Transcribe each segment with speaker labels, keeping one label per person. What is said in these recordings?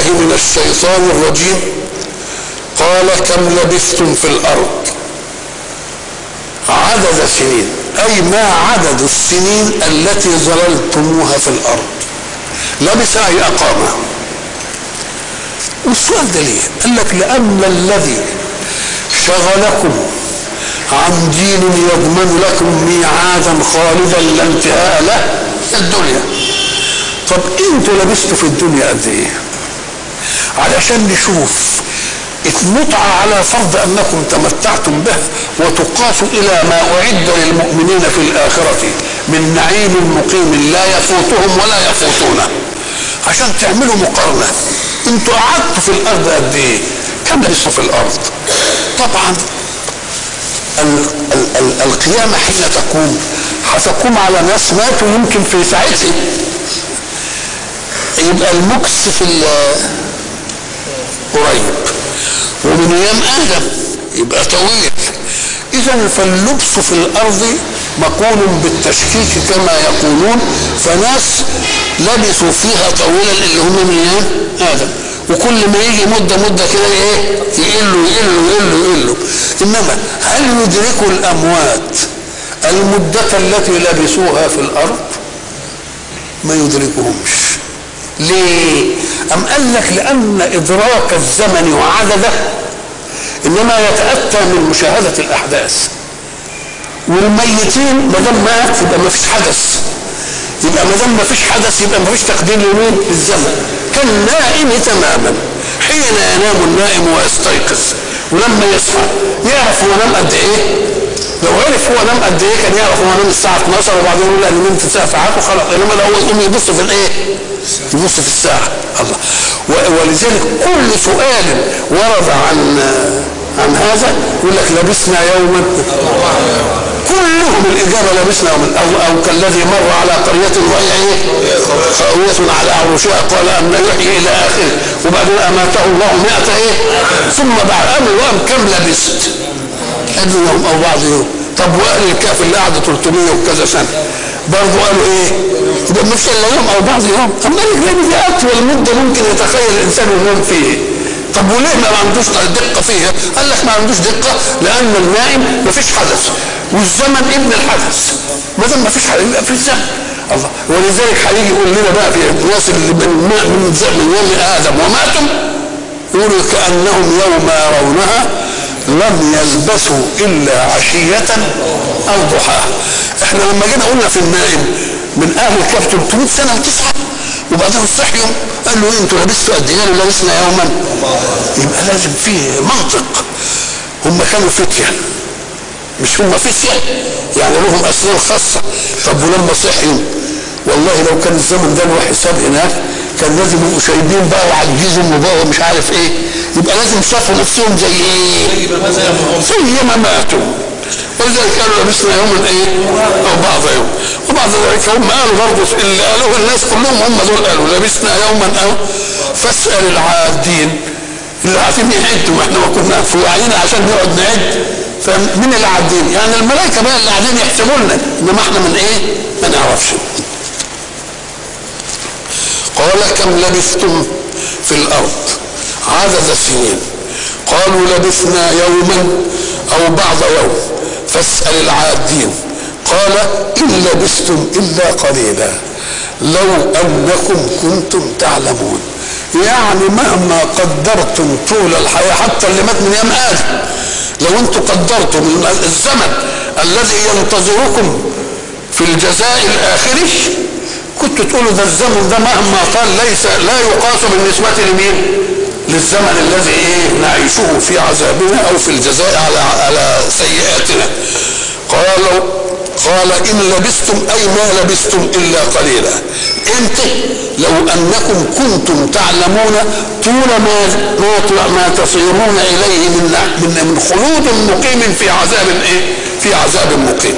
Speaker 1: من الشيطان الرجيم قال كم لبثتم في الأرض عدد سنين أي ما عدد السنين التي ظللتموها في الأرض لبث أي أقام والسؤال ده ليه؟ قال لك لأن الذي شغلكم عن دين يضمن لكم ميعادا خالدا لا انتهاء له الدنيا طب انتوا لبستوا في الدنيا قد ايه علشان نشوف المتعة على فرض أنكم تمتعتم به وتقاس إلى ما أعد للمؤمنين في الآخرة من نعيم مقيم لا يفوتهم ولا يفوتونه عشان تعملوا مقارنة انتوا قعدتوا في الأرض قد إيه؟ كم لبثتوا في الأرض؟ طبعا ال ال ال القيامة حين تقوم هتقوم على ناس ماتوا يمكن في ساعتها يبقى المكس في قريب ومن ايام ادم يبقى طويل اذا فاللبس في الارض مقول بالتشكيك كما يقولون فناس لبثوا فيها طويلا اللي هم من ايام ادم وكل ما يجي مده مده كده ايه يقلوا يقلوا يقلوا يقلوا انما هل يدركوا الاموات المده التي لبثوها في الارض ما يدركهمش ليه أم قال لك لأن إدراك الزمن وعدده إنما يتأتى من مشاهدة الأحداث والميتين ما دام مات يبقى ما فيش حدث يبقى ما دام ما فيش حدث يبقى ما فيش تقدير لمين؟ للزمن كالنائم تماما حين ينام النائم ويستيقظ ولما يصحى يعرف هو نام قد ايه؟ لو عرف هو نام قد ايه كان يعرف هو نام الساعه 12 وبعدين يقول انا نمت ساعه ساعات وخلاص انما لو هو يقوم يبص في الايه؟ يبص في الساعه الله ولذلك كل سؤال ورد عن عن هذا يقول لك لبسنا يوما كلهم الاجابه لبسنا يوما او او كالذي مر على قريه وهي ايه؟ خاويه على عروشها قال ان يحيي الى اخره وبعدين اماته الله 100 ايه؟ ثم بعد قال له كم لبست؟ قال له يوم او بعض يوم طب واهل الكهف اللي قعدوا 300 وكذا سنه برضه قالوا ايه؟ يبقى مش الا يوم او بعض يوم اما لك دي اطول مده ممكن يتخيل الانسان ينام فيه طب وليه ما عندوش دقه فيها؟ قال لك ما عندوش دقه لان النائم ما فيش حدث والزمن ابن الحدث ما دام ما فيش حدث يبقى في الزمن الله ولذلك هيجي يقول لنا بقى في الناس اللي من من من يوم ادم وماتوا يقولوا كانهم يوم يرونها لم يلبثوا الا عشيه او ضحاها احنا لما جينا قلنا في النائم من اهل الكهف 300 سنه وتسعه وبعدين صحيوا قال له انتوا لبستوا قد ايه؟ قالوا لبسنا يوما يبقى لازم فيه منطق هم كانوا فتيه مش هم فتيه يعني لهم اسرار خاصه طب ولما صحيوا والله لو كان الزمن ده له حساب هناك كان لازم يبقوا شايبين بقى وعجزهم وبقى ومش عارف ايه يبقى لازم شافوا نفسهم زي ايه؟ زي ما ماتوا ولذلك قالوا لبسنا يوما ايه؟ او بعض يوم وبعد ذلك هم قالوا برضه اللي قالوه الناس كلهم هم دول قالوا لبسنا يوما او فاسال العادين اللي عارفين يعدوا واحنا ما كنا في وعينا عشان نقعد نعد فمين اللي عادين؟ يعني الملائكه بقى اللي قاعدين يحسبوا لنا انما احنا من ايه؟ ما نعرفش. قال كم لبثتم في الارض عدد سنين قالوا لبثنا يوما او بعض يوم فاسال العادين قال ان لبثتم الا قليلا لو انكم كنتم تعلمون يعني مهما قدرتم طول الحياه حتى اللي مات من ايام ادم لو انتم قدرتم الزمن الذي ينتظركم في الجزاء الاخري كنت تقولوا ده الزمن ده مهما طال ليس لا يقاس بالنسبة لمين؟ للزمن الذي ايه نعيشه في عذابنا او في الجزاء على على سيئاتنا. قالوا قال ان لبستم اي ما لبستم الا قليلا. امتى؟ لو انكم كنتم تعلمون طول ما ما ما تصيرون اليه من من من خلود مقيم في عذاب ايه؟ في عذاب مقيم.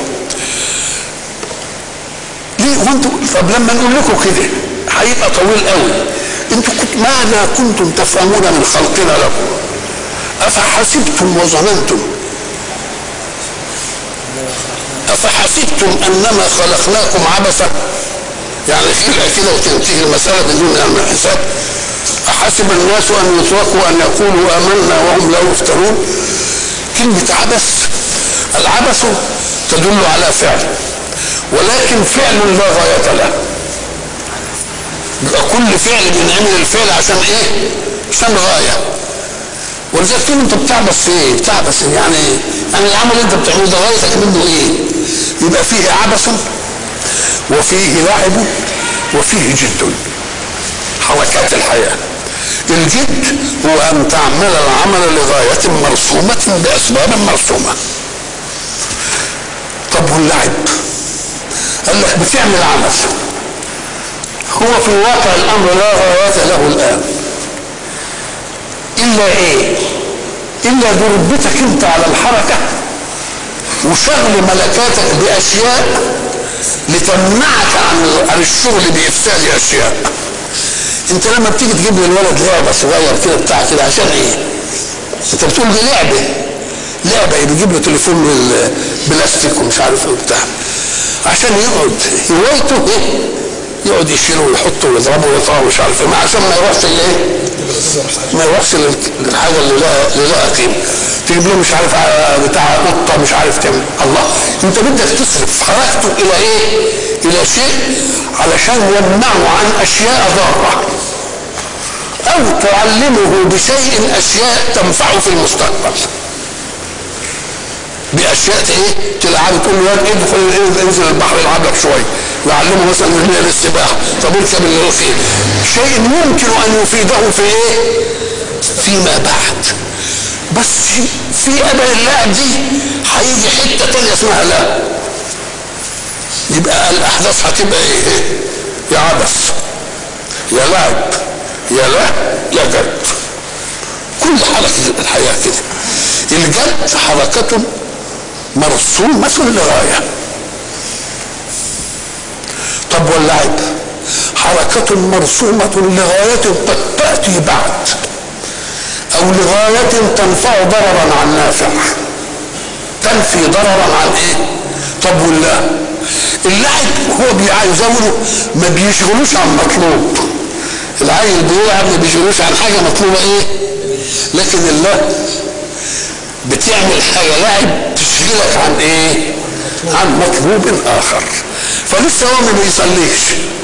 Speaker 1: ليه وانتوا طب لما نقول لكم كده هيبقى طويل قوي انتوا كنت ماذا كنتم تفهمون من خلقنا لكم افحسبتم وظننتم افحسبتم انما خلقناكم عبثا يعني خلقه كده وتنتهي المساله بدون علم حساب أحسب الناس أن يتركوا أن يقولوا آمنا وهم لا يفترون كلمة عبث العبث تدل على فعل ولكن فعل لا غاية له يبقى كل فعل بنعمل الفعل عشان ايه؟ عشان غاية ولذلك تقول انت بتعبث في ايه؟ بتعبث يعني يعني العمل اللي انت بتعمله ده غايتك منه ايه؟ يبقى فيه عبث وفيه لعب وفيه جد حركات الحياة الجد هو أن تعمل العمل لغاية مرسومة بأسباب مرسومة طب واللعب قال لك بتعمل عمل هو في الواقع الأمر لا غاية له الآن إلا إيه إلا ضربتك أنت على الحركة وشغل ملكاتك بأشياء لتمنعك عن عن الشغل بإفساد أشياء انت لما بتيجي تجيب للولد لعبه صغير كده بتاع كده عشان ايه؟ انت بتقول دي لعبه لعبه بيجيب له تليفون بال- بلاستيك ومش عارف ايه وبتاع عشان يقعد هوايته ايه؟ يقعد يشيله ويحطه ويضربه ويطلعه مش عارف ايه ما عشان ما يروحش ايه؟ ما يروحش لل- للحاجه اللي لها اللي لها قيمه تجيب له مش عارف ع- بتاع قطه مش عارف تعمل الله انت بدك تصرف حركته الى ايه؟ الى شيء علشان يمنعه عن اشياء ضاره او تعلمه بشيء اشياء تنفعه في المستقبل باشياء ايه تلعب تقول له يا ابني ادخل انزل البحر العب لك شويه يعلمه مثلا من السباحه طب اركب الرصيف شيء يمكن ان يفيده في ايه فيما بعد بس في ابد اللاعب دي هيجي حته تانية اسمها لا يبقى الاحداث هتبقى ايه يا عبث يا لعب يا لا يا جد كل حركة الحياة كده الجد حركة مرسومة لغاية طب واللعب حركة مرسومة لغاية قد تأتي بعد أو لغاية تنفع ضررا عن نافع تنفي ضررا عن ايه؟ طب والله اللعب هو بيعايزونه ما بيشغلوش عن مطلوب العيل بيلعب ما بيشغلوش عن حاجه مطلوبه ايه؟ لكن الله بتعمل حاجه لعب تشغلك عن ايه؟ عن مطلوب اخر فلسه هو ما بيصليش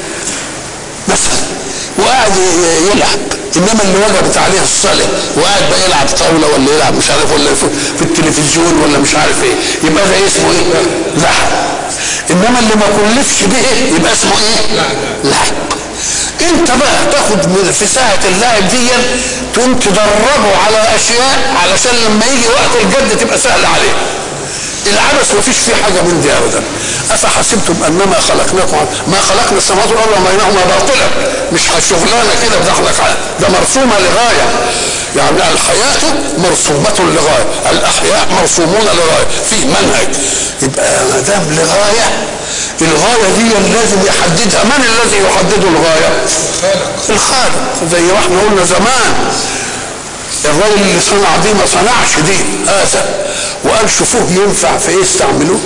Speaker 1: مثلا وقاعد يلعب انما اللي وجبت عليه الصلاه وقاعد بقى يلعب طاوله ولا يلعب مش عارف ولا في, في التلفزيون ولا مش عارف ايه يبقى ده اسمه ايه؟ لعب انما اللي ما كلفش به يبقى اسمه ايه؟ لعب انت بقى تاخد من في ساعه اللعب دي تقوم تدربه على اشياء علشان لما يجي وقت الجد تبقى سهله عليه العبث ما فيش فيه حاجه من دي ابدا افحسبتم انما خلقناكم ما خلقنا السماوات والارض وما بينهما باطلا مش شغلانه كده بدخلك على ده مرسومه لغايه يعني الحياه مرسومه لغايه الاحياء مرسومون لغايه فيه منهج يبقى ما دام لغايه الغايه دي لازم يحددها من الذي يحدد الغايه؟ الخالق الخالق زي ما احنا قلنا زمان الراجل اللي صنع دي ما صنعش دي هذا وقال شوفوه ينفع في ايه استعملوه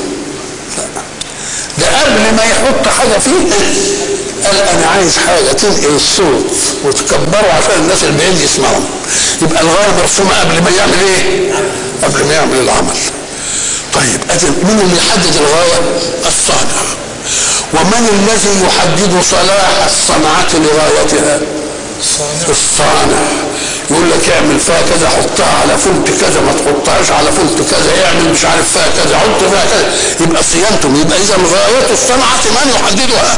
Speaker 1: ده قبل ما يحط حاجه فيه قال انا عايز حاجه تنقل الصوت وتكبره عشان الناس اللي بعيد يسمعوا يبقى الغايه مرسومه قبل ما يعمل ايه؟ قبل ما يعمل العمل طيب أذن مين اللي يحدد الغايه؟ الصانع ومن الذي يحدد صلاح الصنعه لغايتها؟ الصانع يقول لك اعمل فيها كذا حطها على فلت كذا ما تحطهاش على فلت كذا اعمل مش عارف فيها كذا حط فيها كذا يبقى صيانتم يبقى اذا غايه الصنعه من يحددها؟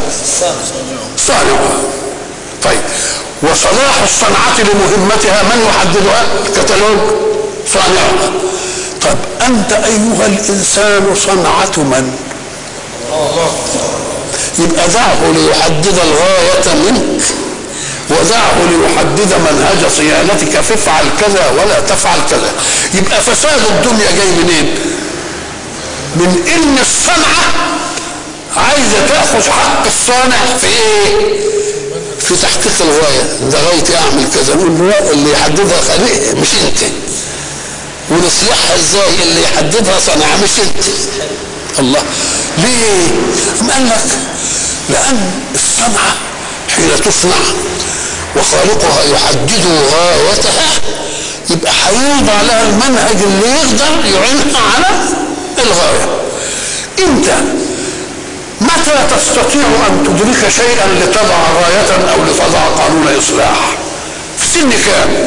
Speaker 1: صانعها طيب وصلاح الصنعه لمهمتها من يحددها؟ الكتالوج صانعها طب انت ايها الانسان صنعه من؟ يبقى دعه ليحدد الغايه منك ودعه ليحدد منهج صيانتك فافعل كذا ولا تفعل كذا يبقى فساد الدنيا جاي منين من ان الصنعة عايزة تأخذ حق الصانع في ايه في تحقيق الغاية ده غايتي اعمل كذا نقول له لا اللي يحددها خليق مش انت ونصلحها ازاي اللي يحددها صنع مش انت الله ليه؟ أم قال لك لأن الصنعة حين تصنع وخالقها يحدد غايتها يبقى هيوضع لها المنهج اللي يقدر يعينها على الغايه انت متى تستطيع ان تدرك شيئا لتضع غايه او لتضع قانون اصلاح في سن كام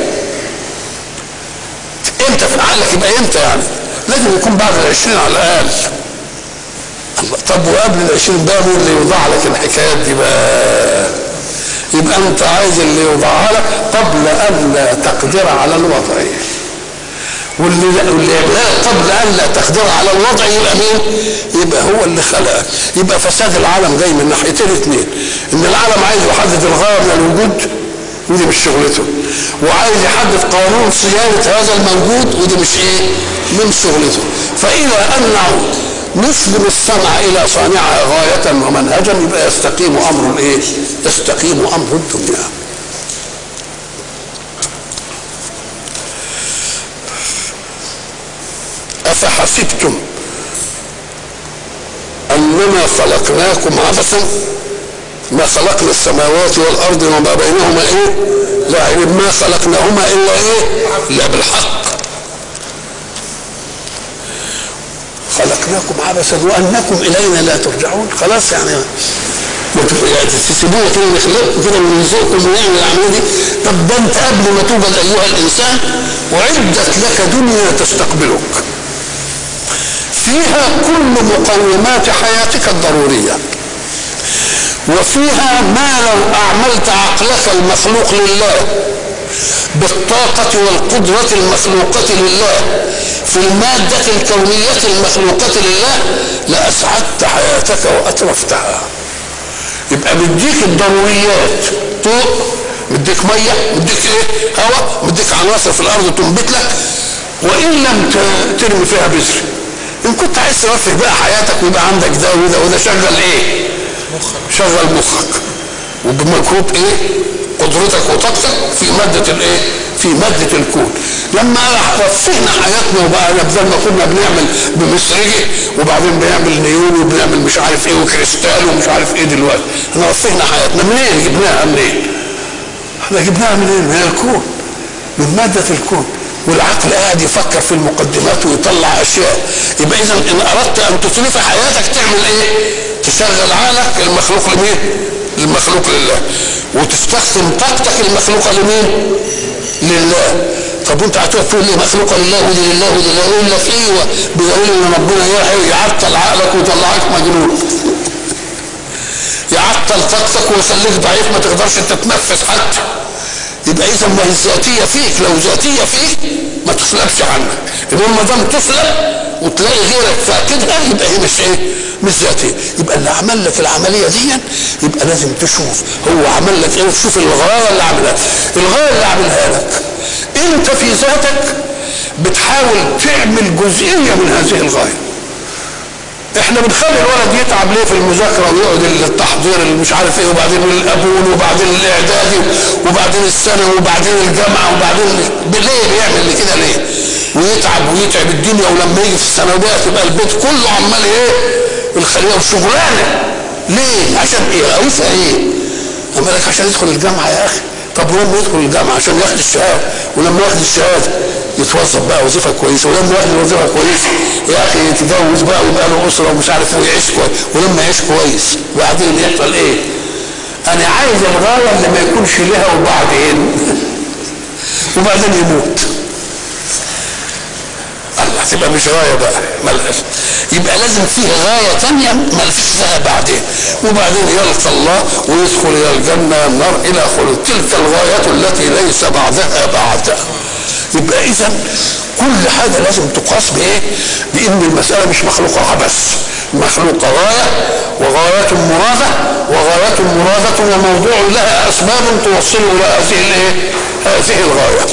Speaker 1: امتى في عقلك يبقى امتى يعني لازم يكون بعد العشرين على الاقل الله طب وقبل العشرين بقى مين اللي يوضع لك الحكايات دي بقى يبقى انت عايز اللي يوضعها لك قبل ان لا تقدر على الوضع واللي واللي يعملها قبل ان لا تقدر على الوضع يبقى مين؟ يبقى هو اللي خلقك يبقى فساد العالم جاي من ناحيتين اثنين ان العالم عايز يحدد الغايه من الوجود ودي مش شغلته وعايز يحدد قانون صيانه هذا الموجود ودي مش ايه؟ من شغلته فاذا انه نسلم الصنع الى صانعها غايه ومنهجا يبقى يستقيم امر الايه؟ يستقيم امر الدنيا. افحسبتم انما خلقناكم عبثا ما خلقنا السماوات والارض وما بينهما ايه؟ لا ما خلقناهما الا ايه؟ الا بالحق خلقناكم عبثا وانكم الينا لا ترجعون خلاص يعني يعني تسيبونا كده نخلقكم كده ونرزقكم ونعمل العمليه دي طب ده انت قبل ما توجد ايها الانسان وعدت لك دنيا تستقبلك فيها كل مقومات حياتك الضروريه وفيها ما لو اعملت عقلك المخلوق لله بالطاقة والقدرة المخلوقة لله في المادة الكونية المخلوقة لله لأسعدت حياتك وأترفتها يبقى مديك الضروريات طوق مديك مية مديك ايه هواء مديك عناصر في الأرض تنبت لك وإن لم ترمي فيها بذر إن كنت عايز ترفه بقى حياتك ويبقى عندك ده وده وده شغل ايه شغل مخك وبمجهود ايه قدرتك وطاقتك في مادة الايه في مادة الكون لما وفينا حياتنا وبقى بدل ما كنا بنعمل بمسرجة وبعدين بنعمل نيون وبنعمل مش عارف ايه وكريستال ومش عارف ايه دلوقتي احنا وفينا حياتنا منين جبناها منين احنا جبناها منين من الكون من مادة الكون والعقل قاعد يفكر في المقدمات ويطلع اشياء يبقى اذا ان اردت ان تتلف حياتك تعمل ايه تشغل عقلك المخلوق لمين المخلوق لله وتستخدم طاقتك المخلوقه لمين لله طب وانت هتقعد تقول لي مخلوقه لله ودي لله ودي لله يقول لك ايوه بدليل ان ربنا يعطل عقلك ويطلعك مجنون يعطل طاقتك ويخليك ضعيف ما تقدرش تتنفس حتى يبقى اذا ما هي الذاتيه فيك لو ذاتيه فيك ما تسلبش عنك انما ما دام تسلب وتلاقي غيرك فاقدها يبقى هي مش ايه مش ذاتيه يبقى اللي عمل لك العمليه دي يبقى لازم تشوف هو عمل لك ايه وتشوف الغايه اللي عملها الغايه اللي عملها لك انت في ذاتك بتحاول تعمل جزئيه من هذه الغايه احنا بنخلي الولد يتعب ليه في المذاكره ويقعد التحضير اللي مش عارف ايه وبعدين الابون وبعدين الاعدادي وبعدين الثانوي وبعدين الجامعه وبعدين ليه بيعمل كده ليه؟ ويتعب ويتعب الدنيا ولما يجي في الثانويات يبقى البيت كله عمال ايه؟ الخليه وشغلانه ليه؟ عشان ايه؟ عاوزها ايه؟ اما لك عشان يدخل الجامعه يا اخي طب ولما يدخل الجامعه عشان ياخد الشهاده ولما ياخد الشهاده يتوظف بقى وظيفه كويسه ولما ياخد وظيفه كويسه يا اخي يتجوز بقى ويبقى له اسره ومش عارف ايه ويعيش كويس ولما يعيش كويس وبعدين يحصل ايه؟ انا عايز الغايه اللي ما يكونش لها وبعدين وبعدين يموت الله تبقى مش غايه بقى ملهاش يبقى لازم فيه غايه ثانيه ما فيش فيها بعدين وبعدين يلقى الله ويدخل الى الجنه النار الى خلود تلك الغايه التي ليس بعدها بعد يبقى اذا كل حاجه لازم تقاس بايه؟ بان المساله مش مخلوقه عبث مخلوقه غايه وغايه مراده وغايه مراده وموضوع لها اسباب توصل الى هذه الايه؟ هذه الغايه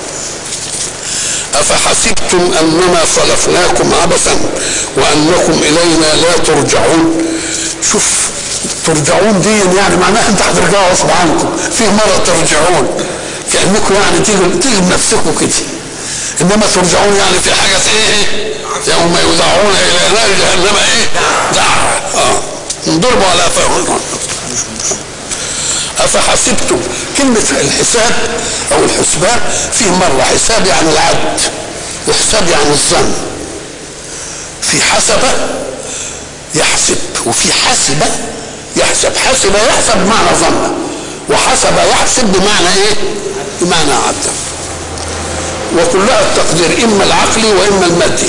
Speaker 1: أفحسبتم أنما خلقناكم عبثا وأنكم إلينا لا ترجعون شوف ترجعون دي يعني معناها أنت هترجعوا غصب عنكم في مرة ترجعون كأنكم يعني تيجوا تيجوا بنفسكم كده إنما ترجعون يعني في حاجة إيه يوم يدعون إلى نار جهنم إيه دعوة آه انضربوا على أفواههم أفحسبتم كلمة الحساب أو الحسبان فيه مرة حساب يعني العد وحساب يعني الظن في حسبة يحسب وفي حسبة يحسب حسب يحسب بمعنى ظن وحسب يحسب بمعنى ايه بمعنى عد وكلها التقدير اما العقلي واما المادي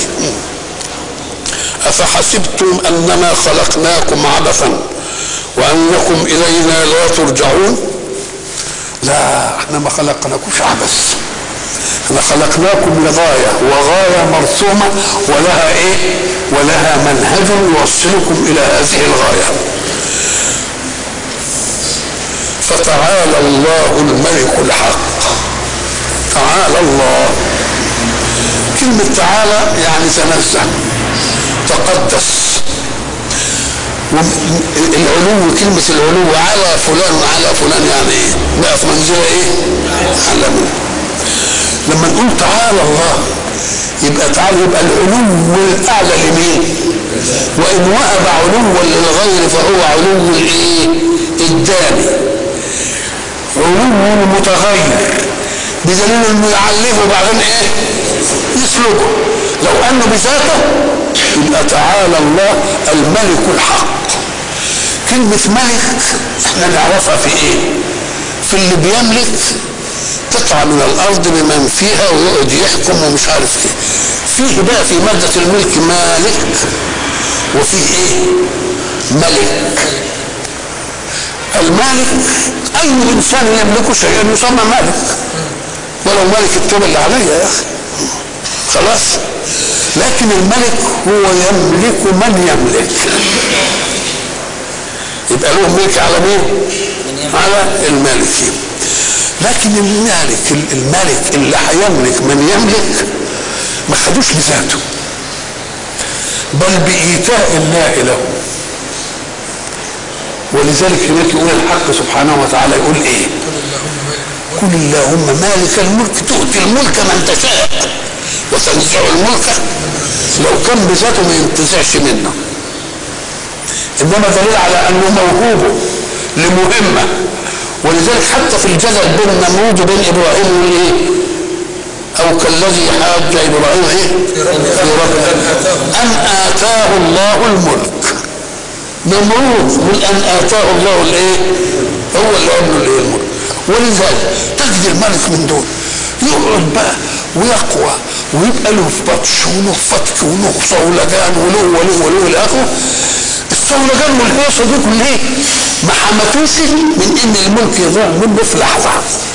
Speaker 1: افحسبتم انما خلقناكم عبثا وانكم الينا لا ترجعون لا احنا ما خلقناكمش عبث احنا خلقناكم لغايه وغايه مرسومه ولها ايه ولها منهج يوصلكم الى هذه الغايه فتعالى الله الملك الحق تعالى الله كلمة تعالى يعني تنزه تقدس العلو كلمة العلو على فلان وعلى فلان يعني ايه؟ بقى في منزلة ايه؟ على من لما نقول تعالى الله يبقى تعالى يبقى العلو الأعلى لمين؟ وإن وهب علوا للغير فهو علو الايه؟ الداني علو متغير بدليل انه يعلمه بعدين ايه؟ يسلكه لو انه بذاته يبقى تعالى الله الملك الحق كلمة ملك احنا نعرفها في ايه؟ في اللي بيملك قطعة من الأرض بمن فيها ويقعد يحكم ومش عارف ايه. فيه بقى في مادة الملك مالك وفيه ايه؟ ملك. المالك أي إنسان يملك شيئا يسمى مالك. ولو ملك التوب اللي عليا يا أخي. خلاص؟ لكن الملك هو يملك من يملك. يبقى له ملك على مين؟ على المالكين. لكن المالك الملك اللي هيملك من يملك ما خدوش بذاته بل بإيتاء الله له ولذلك هناك يقول الحق سبحانه وتعالى يقول ايه قل اللهم مالك الملك تؤتي الملك من تشاء وتنزع الملك لو كان بذاته ما ينتزعش منه انما دليل على انه موهوب لمهمه ولذلك حتى في الجدل بين نمرود وبين ابراهيم يقول ايه؟ او كالذي حاج ابراهيم ايه؟ في ربه ان اتاه الله الملك نمرود من ان اتاه الله الايه؟ هو اللي قال له الايه الملك ولذلك تجد الملك من دول يقعد بقى ويقوى ويبقى له بطش وله فتك وله صولجان وله وله وله الى اخره الصولجان والهيصه دي كلها ما حمتوش من ان الملك يضيع منه في لحظه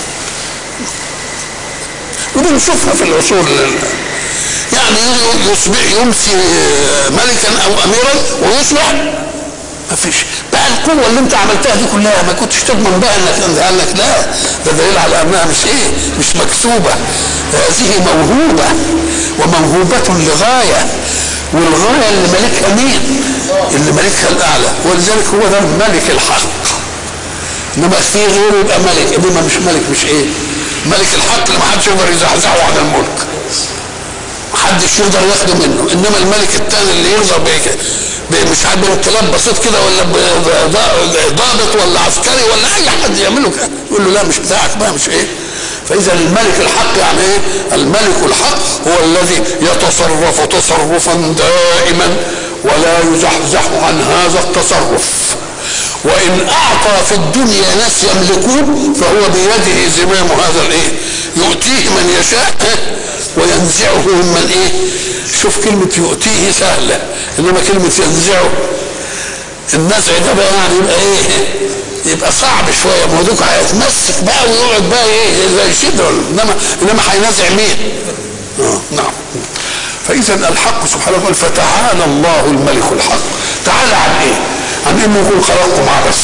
Speaker 1: وبنشوفها في العصور يعني يصبح يمسي ملكا او اميرا ويصبح ما فيش بقى القوه اللي انت عملتها دي كلها ما كنتش تضمن بقى انك قال لك لا ده دليل على انها مش ايه مش مكسوبه هذه موهوبه وموهوبه لغايه والغايه اللي مالكها مين؟ اللي مالكها الاعلى ولذلك هو ده الملك الحق انما في غيره يبقى ملك انما مش ملك مش ايه؟ ملك الحق اللي ما حدش يقدر يزحزحه عن الملك محدش يقدر ياخده منه انما الملك الثاني اللي يرضى بيه مش عارف بانقلاب بسيط كده ولا ضابط ولا عسكري ولا اي حد يعمله كده يقول له لا مش بتاعك بقى مش ايه فاذا الملك الحق يعني ايه الملك الحق هو الذي يتصرف تصرفا دائما ولا يزحزح عن هذا التصرف وان اعطى في الدنيا ناس يملكون فهو بيده زمام هذا الايه يؤتيه من يشاء وينزعه ممن ايه شوف كلمة يؤتيه سهلة انما كلمة ينزعه النزع ده بقى يعني يبقى ايه يبقى صعب شويه ما هو دوك هيتمسك بقى ويقعد بقى ايه زي شدر انما انما هينازع مين؟ اه نعم فاذا الحق سبحانه وتعالى فتعالى الله الملك الحق تعالى عن ايه؟ عن انه يكون خلقكم عبث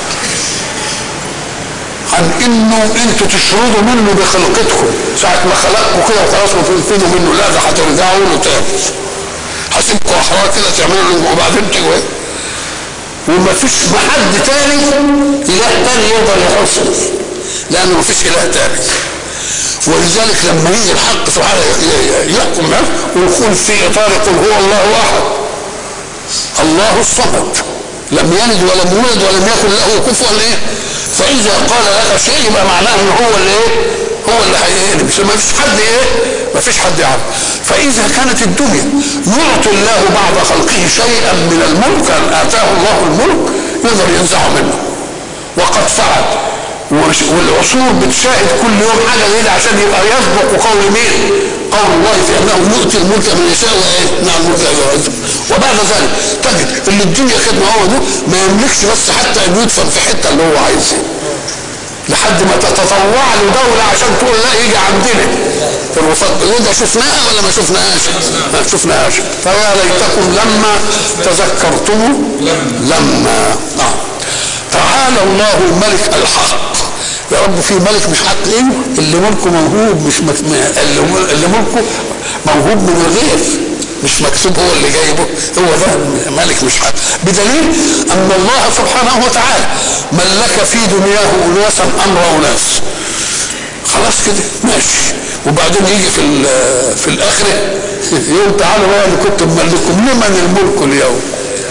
Speaker 1: عن انه انتوا تشردوا منه بخلقتكم ساعة ما خلقكم كده وخلاص وتنفذوا منه لا ده هترجعوا له تاني هسيبكم احرار كده تعملوا وبعدين تجوا وما فيش حد تاني اله تاني يقدر يحصل لانه ما فيش اله تاني ولذلك لما يجي الحق سبحانه يحكم معه ويقول في اطار قل هو الله احد الله الصمد لم يلد ولم يولد ولم يكن له كفوا ايه فاذا قال لك شيء يبقى معناه ان هو اللي ايه هو اللي هيقلب ما فيش حد ايه ما فيش حد يعرف فاذا كانت الدنيا يعطي الله بعد خلقه شيئا من الملك ان اتاه الله الملك يقدر ينزعه منه وقد فعل والعصور بتشاهد كل يوم حاجه جديده عشان يبقى يسبق قول مين؟ قول الله في انه يؤتي الملك من يشاء وايه؟ نعم الملك يعزه وبعد ذلك تجد اللي الدنيا خدمه هو ده ما يملكش بس حتى انه يدفن في حته اللي هو عايزها لحد ما تتطوع له دولة عشان تقول لا يجي عندنا في الوفاة ده شفناها ولا ما شفناهاش؟ ما شفناهاش فيا ليتكم لما تذكرتم لما آه. تعالى الله الملك الحق يا رب في ملك مش حق ايه اللي ملكه موهوب مش مك... اللي ملكه موهوب من الغير مش مكتوب هو اللي جايبه هو ده ملك مش حق بدليل ان الله سبحانه وتعالى ملك في دنياه اناسا امر اناس خلاص كده ماشي وبعدين يجي في في الاخره يقول تعالوا بقى اللي كنت مملككم لمن الملك اليوم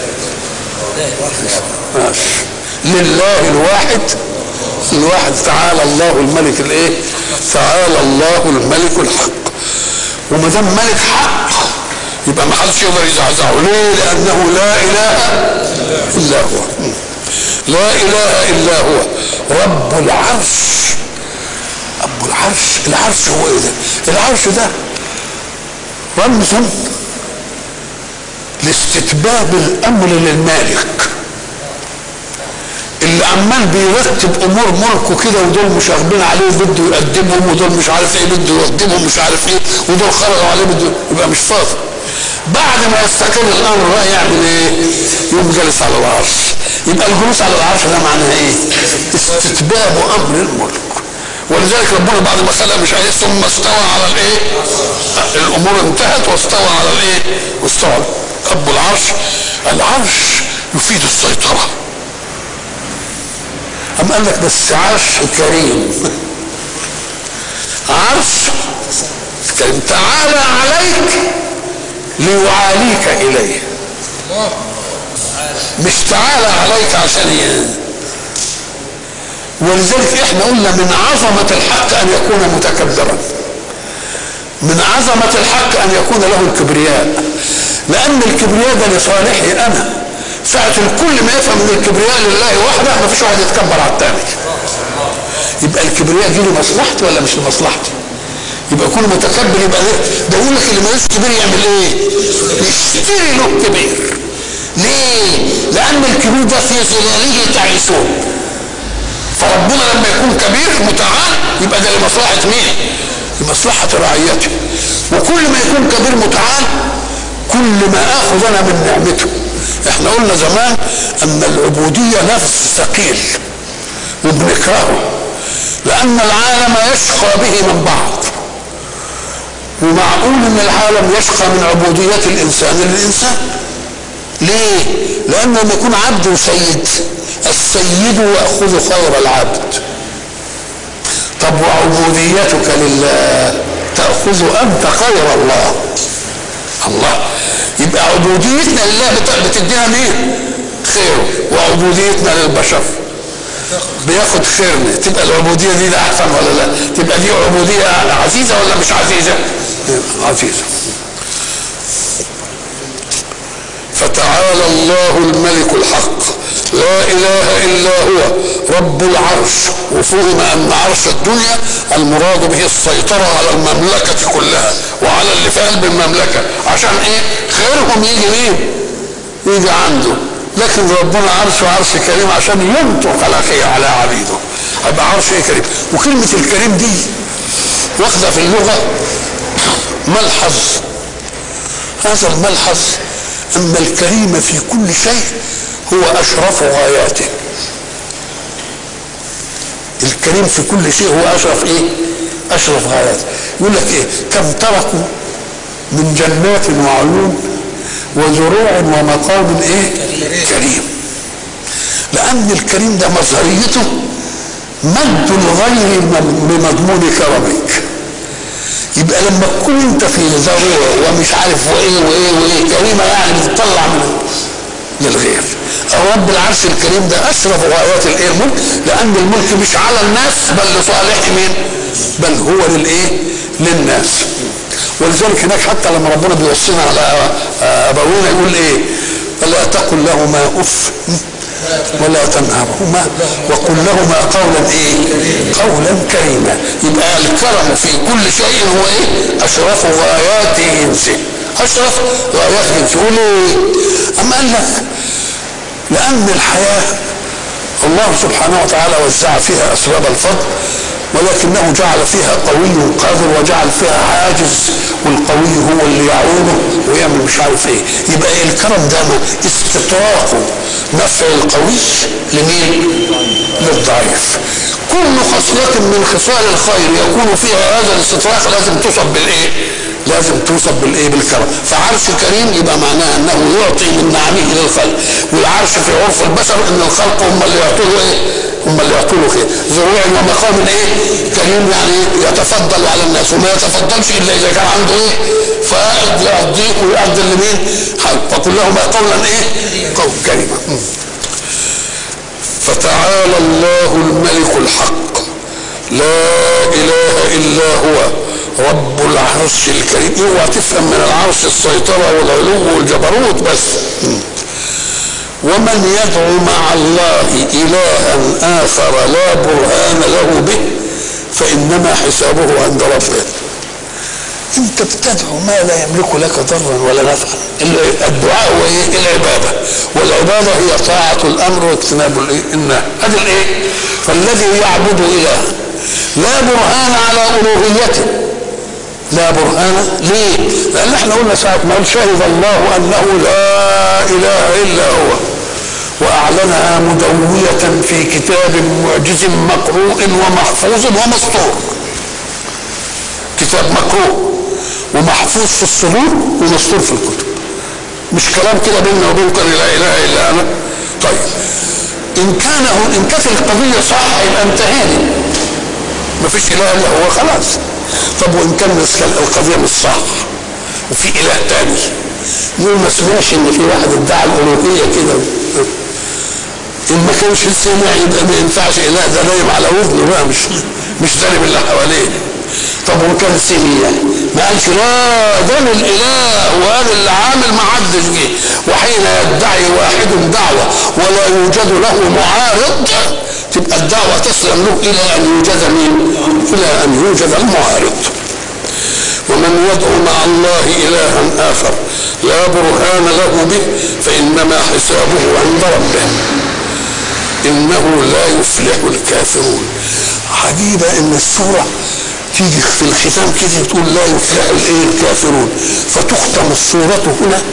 Speaker 1: ماشي لله الواحد الواحد تعالى الله الملك الايه تعالى الله الملك الحق وما دام ملك حق يبقى ما حدش يقدر يزعزعه ليه لانه لا اله الا هو لا اله الا هو رب العرش رب العرش العرش هو ايه ده العرش ده رمز لاستتباب الامر للمالك اللي عمال بيرتب امور ملكه كده ودول مش واخدين عليه بده يقدمهم ودول مش عارف ايه بده يقدمهم مش عارف ايه ودول خرجوا عليه بده يبقى مش فاضي بعد ما يستقر الامر بقى يعمل ايه؟ يقوم جالس على العرش يبقى الجلوس على العرش ده معناه ايه؟ استتباب امر الملك ولذلك ربنا بعد ما خلق مش عايز ثم استوى على الايه؟ الامور انتهت واستوى على الايه؟ واستوى رب العرش العرش يفيد السيطره أم قال لك بس عرش كريم عرش كريم تعالى عليك ليعاليك إليه مش تعالى عليك عشان ي... ولذلك احنا قلنا من عظمة الحق أن يكون متكبرا من عظمة الحق أن يكون له الكبرياء لأن الكبرياء ده لصالحي أنا ساعة الكل ما يفهم ان الكبرياء لله وحده ما فيش واحد يتكبر على الثاني يبقى الكبرياء دي لمصلحتي ولا مش لمصلحتي يبقى يكون متكبر يبقى ده ده يقول لك اللي مالوش كبير يعمل ايه؟ يشتري له كبير ليه؟ لأن الكبير ده في ظلاله تعيسون فربنا لما يكون كبير متعال يبقى ده لمصلحة مين؟ لمصلحة رعيته وكل ما يكون كبير متعال كل ما آخذ أنا من نعمته احنا قلنا زمان ان العبودية نفس ثقيل وبنكرهه لان العالم يشقى به من بعض ومعقول ان العالم يشقى من عبودية الانسان للانسان ليه لانه لما يكون عبد وسيد السيد ياخذ خير العبد طب وعبوديتك لله تاخذ انت خير الله الله يبقى عبوديتنا لله بتدينا مين؟ خيره وعبوديتنا للبشر بياخد خيرنا تبقى العبوديه دي ده احسن ولا لا؟ تبقى دي عبوديه عزيزه ولا مش عزيزه؟ عزيزه فتعالى الله الملك الحق لا اله الا هو رب العرش وفهم ان عرش الدنيا المراد به السيطره على المملكه كلها وعلى اللي في قلب المملكه عشان ايه خيرهم يجي مين يجي عنده لكن ربنا عرشه عرش كريم عشان ينطق على خير على عبيده هيبقى عرش ايه كريم وكلمه الكريم دي واخده في اللغه ملحظ هذا الملحظ أن الكريم في كل شيء هو أشرف غاياته الكريم في كل شيء هو أشرف إيه أشرف غاياته يقول لك إيه كم تركوا من جنات وعيون وزروع ومقام إيه كريم لأن الكريم ده مظهريته مد الغير بمضمون كرمك يبقى لما تكون انت في ذروه ومش عارف وايه وايه وايه كريمه يعني بتطلع من للغير رب العرش الكريم ده اشرف غايات الايه الملك لان الملك مش على الناس بل لصالح مين بل هو للايه للناس ولذلك هناك حتى لما ربنا بيوصينا على ابوينا يقول ايه فلا تقل لهما اف ولا تنهرهما وقل لهما قولا ايه قولا كريما يبقى الكرم في كل شيء هو ايه اشرف غايات جنسه اشرف غايات جنسه يقول ايه اما قال لك لان الحياه الله سبحانه وتعالى وزع فيها اسباب الفضل ولكنه جعل فيها قوي قادر وجعل فيها عاجز والقوي هو اللي يعونه ويعمل مش عارف ايه يبقى إيه الكرم ده استطراق نفع القوي لمين؟ للضعيف كل خصلة من خصال الخير يكون فيها هذا الاستطراق لازم توصف بالايه؟ لازم توصف بالايه؟ بالكرم فعرش كريم يبقى معناه انه يعطي من نعمه للخلق والعرش في عرف البشر ان الخلق هم اللي يعطوا له ايه؟ هم اللي يعطوا له خير ذروع ومقام ايه؟ كريم يعني يتفضل على الناس وما يتفضلش الا اذا كان عنده ايه؟ فائض يقضيه ويقضي لمين؟ فقل لهما قولا ايه؟ قول كريما فتعالى الله الملك الحق لا اله الا هو رب العرش الكريم اوعى تفهم من العرش السيطره والعلو والجبروت بس ومن يدعو مع الله الها اخر لا برهان له به فانما حسابه عند ربه انت بتدعو ما لا يملك لك ضرا ولا نفعا الدعاء هو ايه العباده والعباده هي طاعه الامر واجتناب الايه النهي هذا الايه فالذي يعبد اله لا برهان على الوهيته لا برهان ليه؟ لان احنا قلنا ساعه ما قال شهد الله انه لا اله الا هو واعلنها مدويه في كتاب معجز مقروء ومحفوظ ومسطور كتاب مقروء ومحفوظ في الصدور ومسطور في الكتب مش كلام كده بيننا وبينكم لا اله الا انا طيب ان كان هو ان كانت القضيه صح يبقى انتهينا مفيش اله الا هو خلاص طب وان كان القضيه مش صح وفي اله تاني يقول ما سمعش ان في واحد ادعى الالوهيه كده ان ما كانش سمع يبقى ما ينفعش اله ده نايم على ودنه بقى مش مش دارب اللي حواليه طب وكان سمع ما قالش لا ده الاله وقال اللي عامل ما حدش جه وحين يدعي واحد دعوه ولا يوجد له معارض تبقى الدعوه تسلم له الى ان يوجد مين؟ الى ان يوجد المعارض ومن يدعو مع الله الها اخر لا برهان له به فانما حسابه عند ربه انه لا يفلح الكافرون عجيبه ان السوره تيجي في الختام كده تقول لا يفلح الايه الكافرون فتختم السوره هنا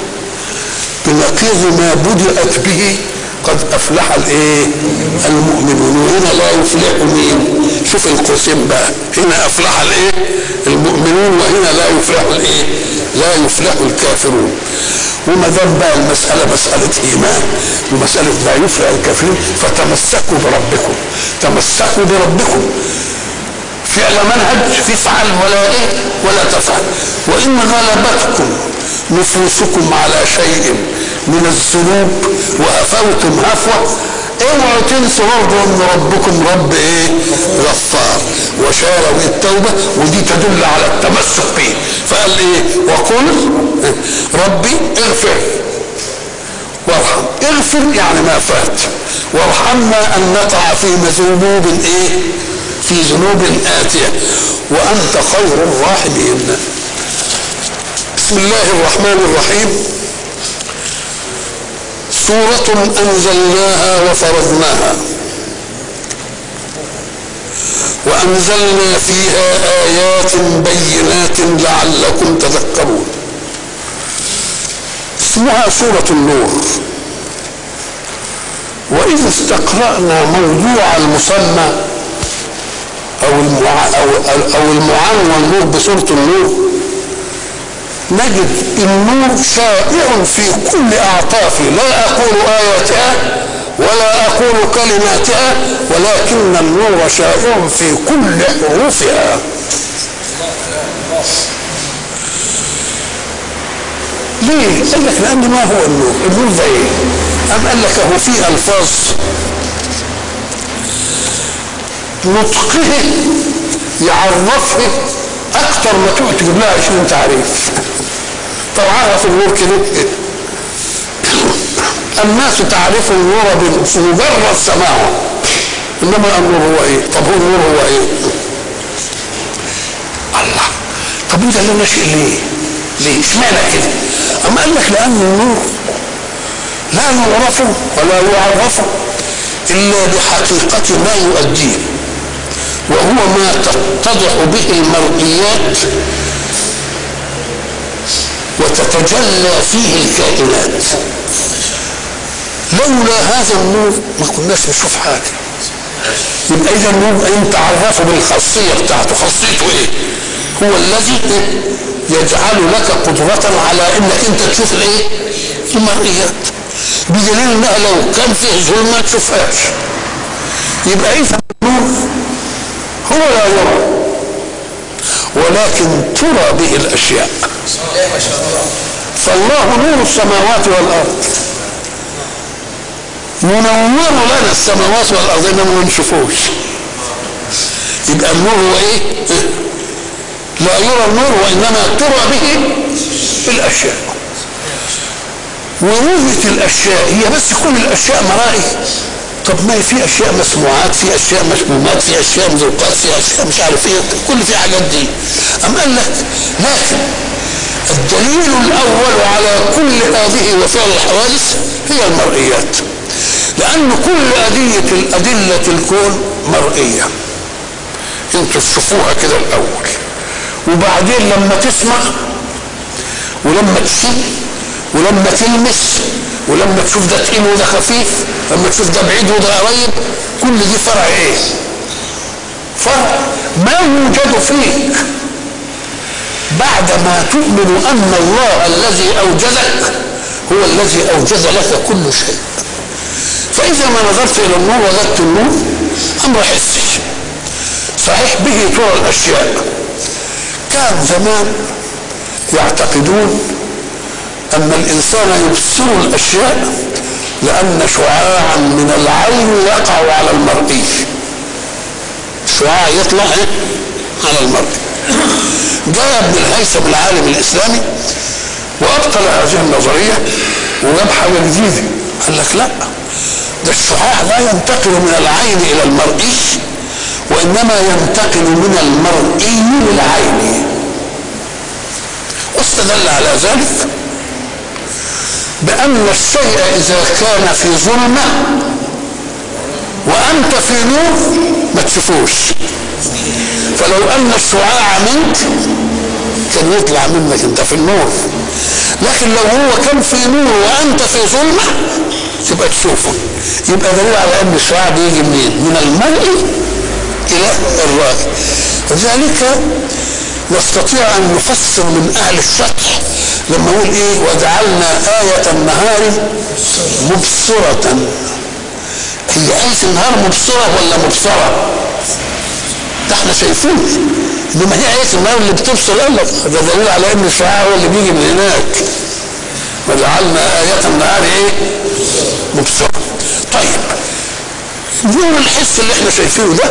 Speaker 1: بنقيض ما بدات به قد افلح الايه المؤمنون وهنا لا يفلح مين شوف القوسين بقى هنا افلح الايه المؤمنون وهنا لا يفلح الايه لا يفلح الكافرون وما دام بقى المساله مساله ايمان ومساله لا يفلح الكافرين فتمسكوا بربكم تمسكوا بربكم فعل منهج في افعل ولا ايه ولا تفعل وان غلبتكم نفوسكم على شيء من الذنوب وافوتم هفوه اوعوا تنسوا برضه ان ربكم رب ايه غفار وشاروا التوبه ودي تدل على التمسك به فقال ايه وقل ربي اغفر وارحم اغفر يعني ما فات وارحمنا ان نقع في ذنوب ايه في ذنوب آتية وأنت خير الراحمين بسم الله الرحمن الرحيم سورة أنزلناها وفرضناها وأنزلنا فيها آيات بينات لعلكم تذكرون اسمها سورة النور وإذا استقرأنا موضوع المسمى او المع... او او المعنون نور بصوره النور نجد النور شائع في كل اعطافه لا اقول اياتها ولا اقول كلماتها ولكن النور شائع في كل حروفها ليه؟ قال لك لان ما هو النور؟ النور ده ايه؟ أم قال لك هو في ألفاظ نطقه يعرفها أكثر ما تجيب لها 20 تعريف طب عرف النور كده الناس تعرف النور بمجرد سماعه انما النور هو ايه؟ طب هو النور هو ايه؟ الله طب وده اللي نشئ ليه؟ ليه؟ اشمعنى كده؟ اما قال لك لان النور لا يعرف ولا يعرف الا بحقيقه ما يؤديه وهو ما تتضح به المرئيات وتتجلى فيه الكائنات لولا هذا النور ما كناش نشوف حاجه يبقى اذا النور انت عرفه بالخاصيه بتاعته خاصيته ايه هو الذي يجعل لك قدرة على انك انت تشوف الايه المرئيات بدليل انها لو كان فيه ظلمة ما تشوفهاش يبقى اذا النور هو لا يرى ولكن ترى به الاشياء فالله نور السماوات والارض منور لنا السماوات والارض انما ما نشوفوش يبقى النور هو ايه لا يرى النور وانما ترى به الاشياء ورؤية الاشياء هي بس كل الاشياء مرائي طب ما في اشياء مسموعات في اشياء مشمومات في اشياء مذوقات في اشياء مش عارف ايه كل في حاجات دي ام قال لك لكن الدليل الاول على كل هذه وفعل الحوادث هي المرئيات لان كل ادله الادله الكون مرئيه انتوا تشوفوها كده الاول وبعدين لما تسمع ولما تشوف ولما تلمس ولما تشوف ده تقيل وده خفيف لما تشوف ده بعيد وده قريب كل دي فرع ايه فرع ما يوجد فيك بعدما تؤمن ان الله الذي اوجدك هو الذي اوجد لك كل شيء فاذا ما نظرت الى النور وجدت النور امر حسي صحيح به ترى الاشياء كان زمان يعتقدون ان الانسان يبصر الاشياء لان شعاعا من العين يقع على المرئي شعاع يطلع على المرئي جاء ابن الهيثم العالم الاسلامي وابطل هذه النظريه وجاب حاجه جديده قال لك لا ده الشعاع لا ينتقل من العين الى المرئي وانما ينتقل من المرئي للعين واستدل على ذلك بأن الشيء إذا كان في ظلمة وأنت في نور ما تشوفوش فلو أن الشعاع منك كان يطلع منك أنت في النور لكن لو هو كان في نور وأنت في ظلمة تبقى تشوفه يبقى دليل على أن الشعاع بيجي منين؟ من المرء إلى الرأي ذلك نستطيع أن نفسر من أهل الشطح لما يقول ايه وجعلنا آية النهار مبصرة هي آية النهار مبصرة ولا مبصرة؟ ده احنا شايفين انما هي آية النهار اللي بتبصر قال لك ده دليل على ان الشعاع هو اللي بيجي من هناك وجعلنا آية النهار ايه؟ مبصرة طيب نور الحس اللي احنا شايفينه ده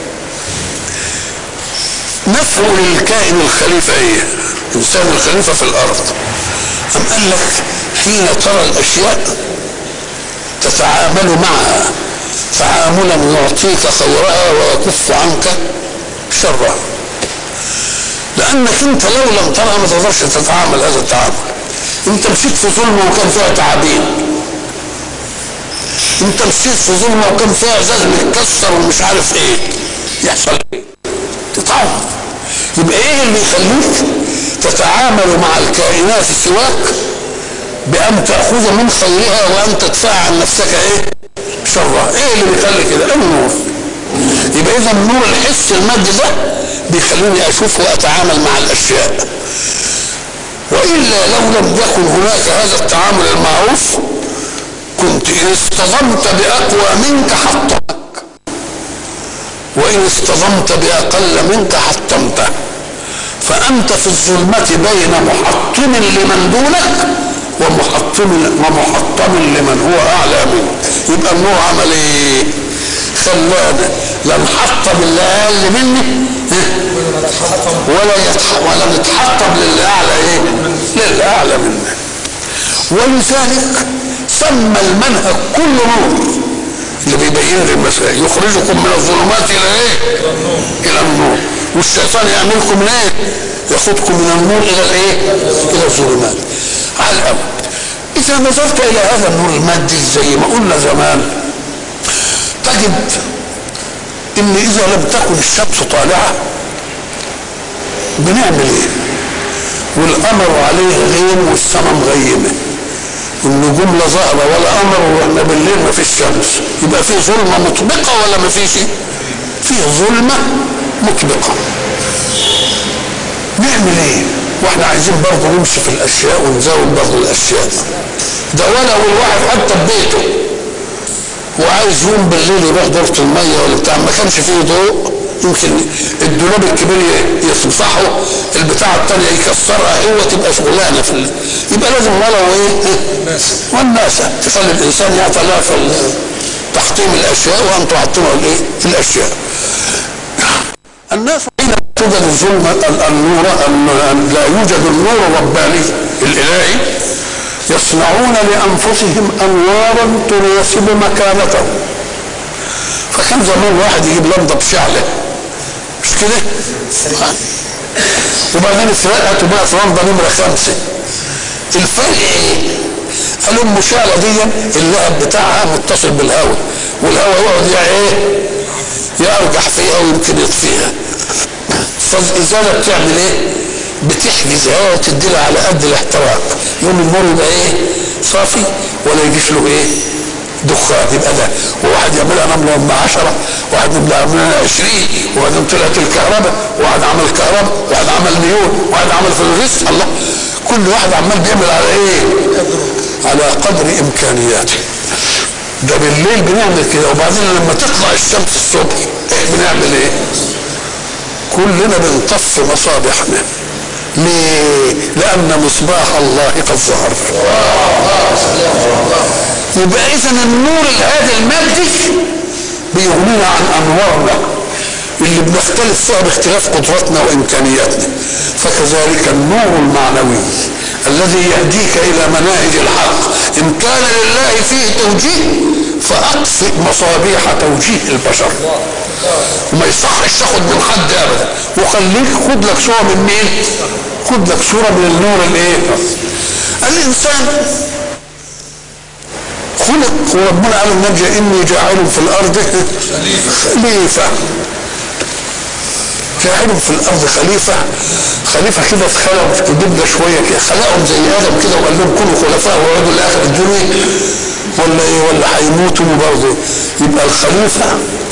Speaker 1: نفع للكائن الخليفة ايه؟ انسان الخليفة في الارض ام قال لك حين ترى الاشياء تتعامل معها تعاملا يعطيك خيرها ويكف عنك شرها لانك انت لو لم ترى ما تقدرش تتعامل هذا التعامل انت مشيت في ظلمه وكان فيها تعابين انت مشيت في ظلمه وكان فيها ازاز متكسر ومش عارف ايه يحصل ايه تتعود يبقى ايه اللي يخليك تتعامل مع الكائنات سواك بان تاخذ من خيرها وان تدفع عن نفسك ايه شرها ايه اللي بيخلي كده النور يبقى اذا النور الحس المادي ده بيخليني اشوف واتعامل مع الاشياء والا لو لم يكن هناك هذا التعامل المعروف كنت ان اصطدمت باقوى منك حطمك وإن اصطدمت بأقل منك حطمته فأنت في الظلمة بين محطم لمن دونك ومحطم ومحطم لمن هو اعلى منه يبقى النور عمل ايه؟ خلانا لا نحطم اللي اقل مني ولا يتح... ولا نتحطم للي اعلى ايه؟ للي اعلى منا ولذلك سمى المنهج كله نور اللي بيبين لي المسائل يخرجكم من الظلمات الى ايه؟ الى النور والشيطان يعملكم من ايه؟ ياخذكم من النور الى الايه؟ الى الظلمات على الابد اذا نظرت الى هذا النور المادي زي ما قلنا زمان تجد ان اذا لم تكن الشمس طالعه بنعمل ايه؟ والقمر عليه غيم والسماء مغيمه النجوم لا ظاهره ولا قمر واحنا بالليل ما فيش شمس يبقى في ظلمه مطبقه ولا ما فيش؟ في ظلمه مطبقه نعمل ايه؟ واحنا عايزين برضه نمشي في الاشياء ونزود برضه الاشياء ده ولا والواحد حتى ببيته وعايز يوم بالليل يروح دورة المية ولا بتاع ما كانش فيه ضوء يمكن الدولاب الكبير يصفحه البتاعة التانية يكسرها هو تبقى شغلانة في ال... يبقى لازم ولو ايه والناسة تخلي الانسان يتلافى تحطيم الاشياء وان تعطمه الايه الاشياء الناس حين توجد الظلمة النور لا يوجد النور الرباني الالهي يصنعون لانفسهم انوارا تناسب مكانتهم فكان زمان واحد يجيب لمضه بشعله مش كده؟ وبعدين هاتوا بقى في لمضه نمره خمسه الفرق ايه؟ قالوا ام شعله دي اللهب بتاعها متصل بالهواء والهواء يقعد يا ايه؟ يرجح فيها ويمكن يطفيها فالازاله بتعمل ايه؟ بتحجز هواء وتدي لها على قد الاحتراق يوم النور يبقى ايه صافي ولا يجيش له ايه دخان يبقى ده وواحد يعملها نملة ام 10 واحد يعملها 20 وبعدين طلعت الكهرباء وواحد عمل كهرباء وواحد عمل نيون وواحد عمل فلوريست الله كل واحد عمال بيعمل على ايه على قدر امكانياته ده بالليل بنعمل كده وبعدين لما تطلع الشمس الصبح ايه بنعمل ايه كلنا بنطفي مصابيحنا ليه؟ لأن مصباح الله قد ظهر. يبقى إذا النور الهادي المادي بيغنينا عن أنوارنا اللي بنختلف فيها باختلاف قدراتنا وإمكانياتنا. فكذلك النور المعنوي الذي يهديك إلى مناهج الحق إن كان لله فيه توجيه فأطفئ مصابيح توجيه البشر. وما يصحش تاخد من حد ابدا وخليك خد لك صوره من مين؟ خد لك صوره من النور الايه؟ الانسان خلق وربنا قال النبي اني جاعل في الارض خليفه جاعل في الارض خليفه خليفه كده اتخلق جبنا شويه كده خلقهم زي ادم كده وقال لهم كونوا خلفاء ويقعدوا لاخر الدنيا ولا ايه ولا هيموتوا برضه يبقى الخليفه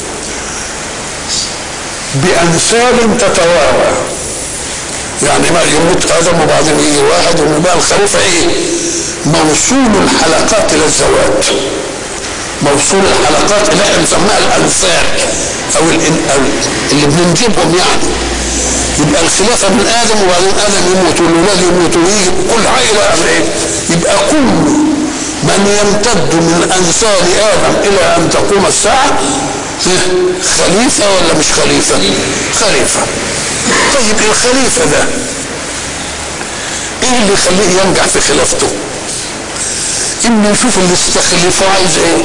Speaker 1: بأنساب تتوارى يعني ما يموت ادم وبعدين يجي واحد ويبقى الخليفه ايه؟ موصول الحلقات الى الزواج موصول الحلقات اللي احنا بنسميها الانساب او, أو اللي بننجبهم يعني يبقى الخلافه من ادم وبعدين ادم يموت والولاد يموتوا ويجي كل عائله ايه؟ يبقى كل من يمتد من انساب ادم الى ان تقوم الساعه خليفة ولا مش خليفة خليفة طيب الخليفة ده ايه اللي يخليه ينجح في خلافته انه يشوف اللي استخلفه عايز ايه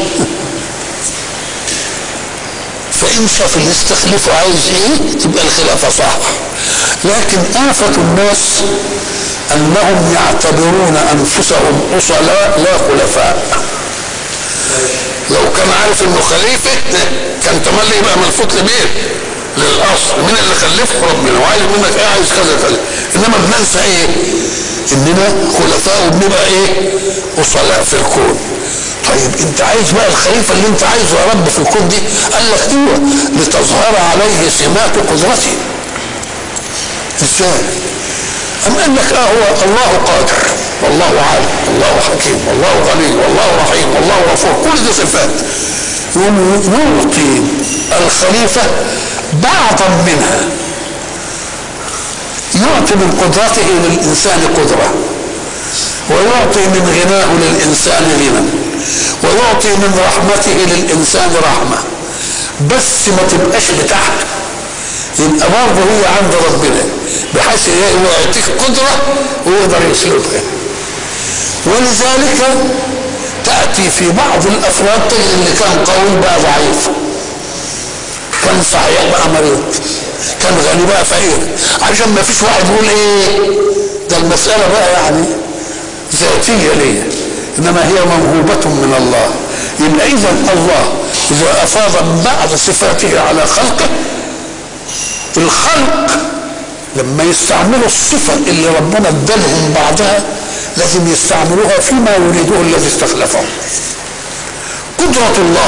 Speaker 1: فان شاف اللي استخلفه عايز ايه تبقى الخلافة صح لكن آفة الناس انهم يعتبرون انفسهم اصلاء لا خلفاء لو كان عارف انه خليفه كان تملي يبقى ملفوت لمين؟ للاصل مين اللي خلفه ربنا وعايز منك ايه عايز كذا كذا انما بننسى ايه؟ اننا خلفاء وبنبقى ايه؟ اصلاء في الكون طيب انت عايز بقى الخليفه اللي انت عايزه يا رب في الكون دي قال لك ايوه لتظهر عليه سمات قدرته ازاي؟ أم قال لك اه هو الله قادر والله عالم والله حكيم والله غني والله رحيم والله غفور كل دي صفات يعطي الخليفة بعضا منها يعطي من قدرته للإنسان قدرة ويعطي من غناه للإنسان غنى ويعطي من رحمته للإنسان رحمة بس ما تبقاش بتاعته يبقى برضه هي عند ربنا بحيث هو يعطيك قدرة ويقدر يسلبها ولذلك تأتي في بعض الأفراد تجد اللي كان قوي بقى ضعيف كان صحيح بقى مريض كان غني بقى فقير عشان ما فيش واحد يقول ايه ده المسألة بقى يعني ذاتية ليا انما هي موهوبة من الله يبقى اذا الله اذا افاض من بعض صفاته على خلقه الخلق لما يستعملوا الصفة اللي ربنا ادالهم بعضها لازم يستعملوها فيما يريده الذي استخلفهم قدرة الله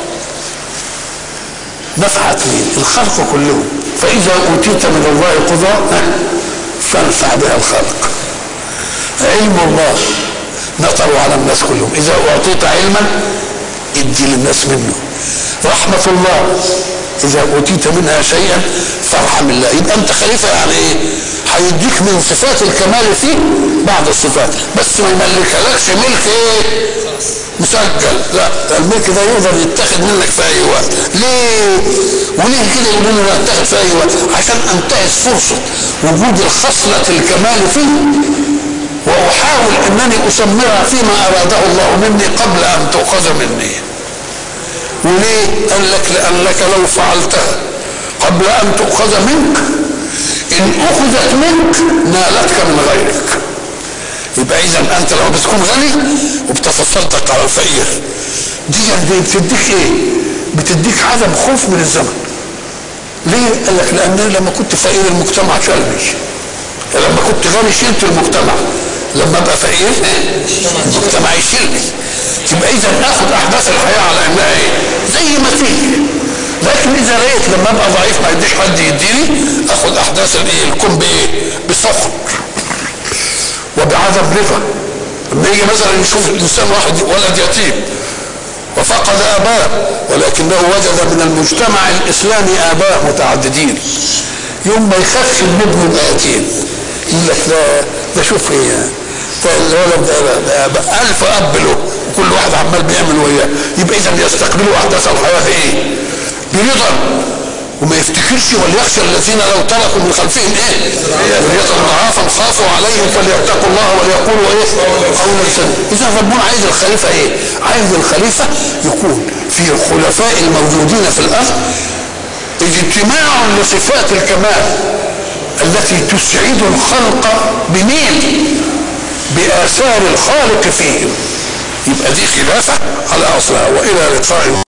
Speaker 1: نفعت مين الخلق كلهم فإذا أوتيت من الله قدرة فانفع بها الخلق علم الله نطروا على الناس كلهم إذا أعطيت علما ادي للناس منه رحمة الله إذا أوتيت منها شيئا فارحم الله يبقى أنت خليفة يعني إيه؟ هيديك من صفات الكمال فيه بعض الصفات بس ما يملكلكش ملك إيه؟ مسجل لا الملك ده يقدر يتاخد منك في أي وقت ليه؟ وليه كده يقولوا لنا يتاخد في أي وقت؟ عشان أنتهز فرصة وجود الخصلة الكمال فيه وأحاول أنني أسمرها فيما أراده الله مني قبل أن تؤخذ مني وليه قال لك لأنك لو فعلتها قبل أن تؤخذ منك إن أخذت منك نالتك من غيرك يبقى إذا أنت لو بتكون غني وبتفصلتك على الفقير دي دي بتديك إيه؟ بتديك عدم خوف من الزمن ليه؟ قال لك لأن لما كنت فقير المجتمع شالني لما كنت غني شلت المجتمع لما ابقى فقير المجتمع يشيلني يبقى اذا اخد احداث الحياه على انها ايه زي ما تيجي لكن اذا لقيت لما ابقى ضعيف ما يديش حد يديني اخد احداث الايه الكون بايه بسخط وبعدم رضا لما يجي مثلا يشوف الانسان واحد ولد يتيم وفقد اباه ولكنه وجد من المجتمع الاسلامي اباء متعددين يوم ما يخافش ان ابنه يبقى يتيم يقول لك لا ده شوف ايه ده الولد ده, ده ألف أب له وكل واحد عمال بيعمل وياه يبقى إذا يستقبلوا أحداث الحياة إيه؟ برضا وما يفتكرش وليخشى الذين لو تركوا من خلفهم ايه؟ ذرية ضعافا خافوا عليهم فليتقوا الله وليقولوا ايه؟ قولا سديدا. اذا ربنا عايز الخليفه ايه؟ عايز الخليفه يكون في الخلفاء الموجودين في الارض اجتماع لصفات الكمال التي تسعد الخلق بمين؟ بآثار الخالق فيهم يبقى دي خلافة على أصلها وإلى لقاء